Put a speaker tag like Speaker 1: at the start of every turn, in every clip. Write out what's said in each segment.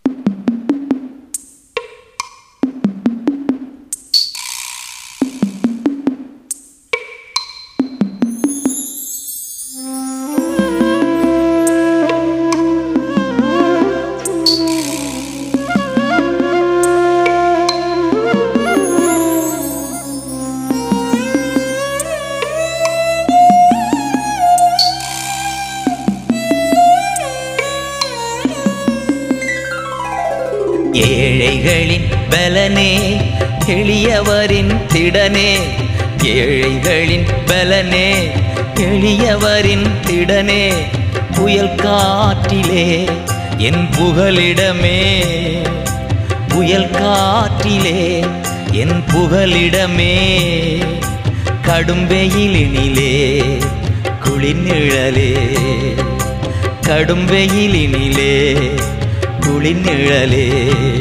Speaker 1: ஏழைகளின் பலனே எளியவரின் திடனே ஏழைகளின் பலனே எளியவரின் திடனே புயல் காற்றிலே என் புகலிடமே புயல் காற்றிலே என் புகலிடமே கடும் வெயிலினிலே குளிர்நிழலே கடும் வெயிலினிலே குளிர்நிழலே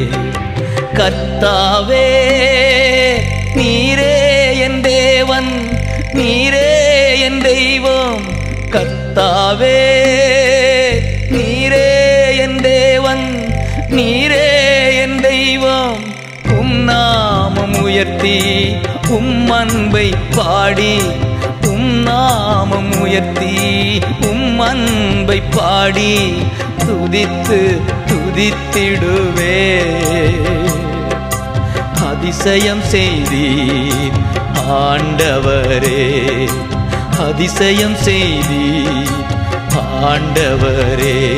Speaker 1: கர்த்தாவே நீரே என் தேவன் நீரே என் தெய்வம் கர்த்தாவே நீரே என் தேவன் நீரே என் தெய்வம் உம் நாமம் உயர்த்தி உம் அன்பை பாடி உம் நாமம் உயர்த்தி உம் அன்பை பாடி துதித்து துதித்திடுவே அதிசயம் செய்தீர் ஆண்டவரே அதிசயம் செய்தீர் ஆண்டவரே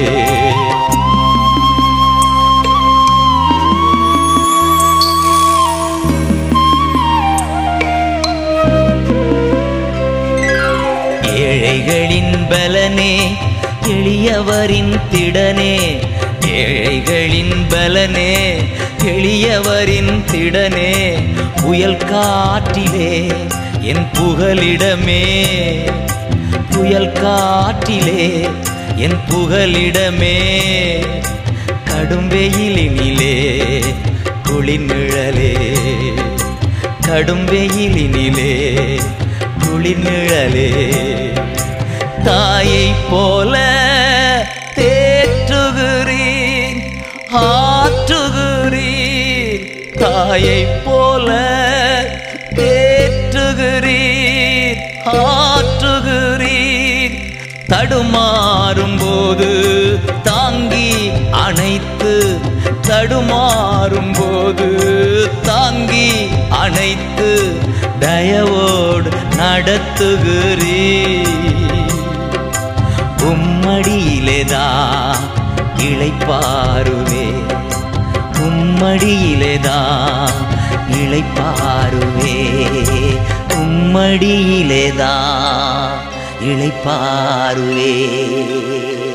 Speaker 1: ஏழைகளின் பலனே எளியவரின் திடனே ஏழைகளின் பலனே எளியவரின் திடனே புயல் காற்றிலே என் புகலிடமே புயல் காற்றிலே என் புகலிடமே கடும் வெயிலினிலே குளிர்நிழலே கடும் வெயிலினிலே குளிர்நிழலே தாயை போல தேற்றுகிறீர் ஆற்றுகிறீர் தாயை போல தேற்றுகிறீர் ஆற்றுகிறீர் தடுமாறும் போது தாங்கி அணைத்து தடுமாறும் போது தாங்கி அணைத்து தயவோடு நடத்துகிறீர் உம்மடியிலேதா இளைப்பாருவே உம்மடியிலேதா இளைப்பாருவே உம்மடியிலேதா இளைப்பாருவே